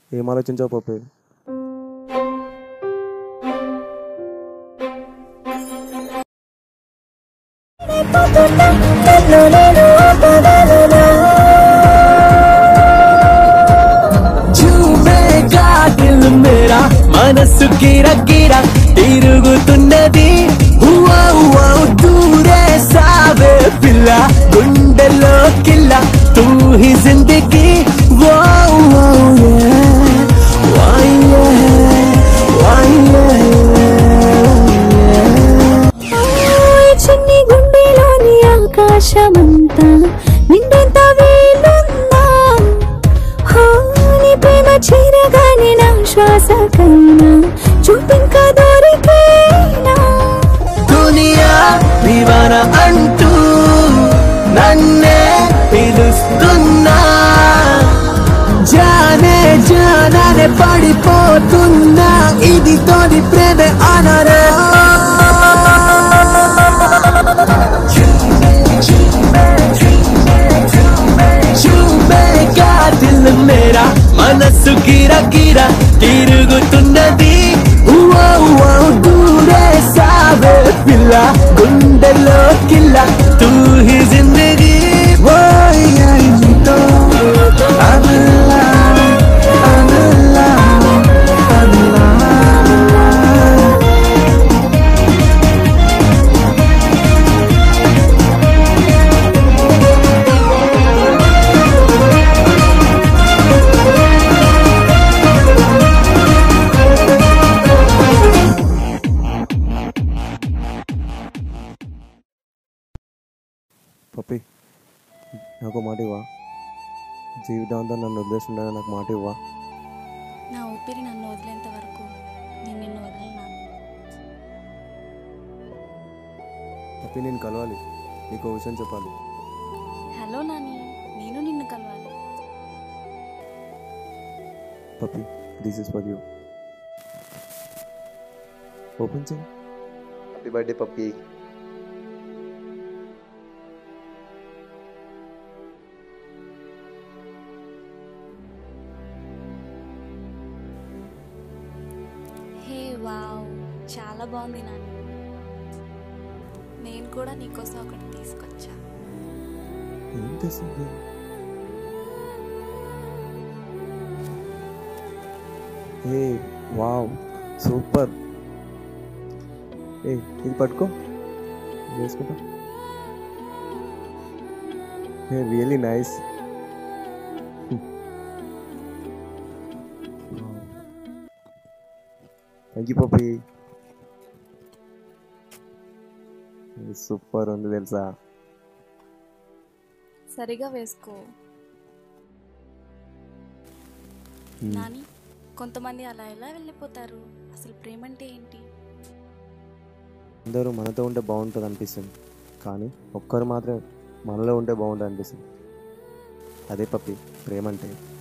ఏం ఆలోచించావు పప్పి చూపేగా దిల్ మేరా మనసు గిర గిర తిరుగుతున్నది హువా హువా దూరే సావే పిల్ల గుండెలో కిల్ల తూ హి జిందగీ వో వో చిన్ని గుండెలోని ఆకాశమంతా నిండెంత వేలుందా హో, నీ ప్రేమ చేరగానే నా శ్వాసకైనా చూపింక దొరికేనా దునియా వివర అంటూ నన్నే పిలుస్తున్నా జానే జానానే పడిపోతున్నా ఇది తోని ప్రేమ అనరా చూపేగా దిల్ మేరా మనసు గిర గిర తిరుగుతున్నది ఉవ్వ ఉవ్వ దూరే సావే పిల్ల గుండెలో కిల్ల తూ హి జిందగీ ఓ నీతో I'm alive, I'm alive, I'm alive. పప్పి నాకు మాట ఇవ్వా జీవితాంతం నన్ను వదిలేస్తుండగా నాకు మాట ఇవ్వా నా ఊపిరి నన్ను వదిలేంత వరకు నేను నిన్ను వదిలినాను పప్పి నేను కలవాలి నీకు ఓ విషయం చెప్పాలి హలో నాని నేను నిన్ను కలవాలి Pappi this is for you open చేయి happy birthday Pappi hey wow చాలా బాగుంది నాని నేను కూడా నీకోసం ఒకటి తీసుకొచ్చా ఏం తెస్తుంది ఏ వావ్ సూపర్ ఏ ఇది పట్టుకో వేసుకుంటా ఏ really nice thank you Pappi super ఉంది తెలుసా సరిగా వేసుకో నాని కొంతమంది అలా ఎలా వెళ్ళిపోతారు అసలు ప్రేమ అంటే ఏంటి అందరూ మనతో ఉంటే బాగుంటుంది అనిపిస్తుంది కానీ ఒక్కరు మాత్రమే మనలో ఉంటే బాగుంటుంది అనిపిస్తుంది అదే పప్పి ప్రేమ అంటే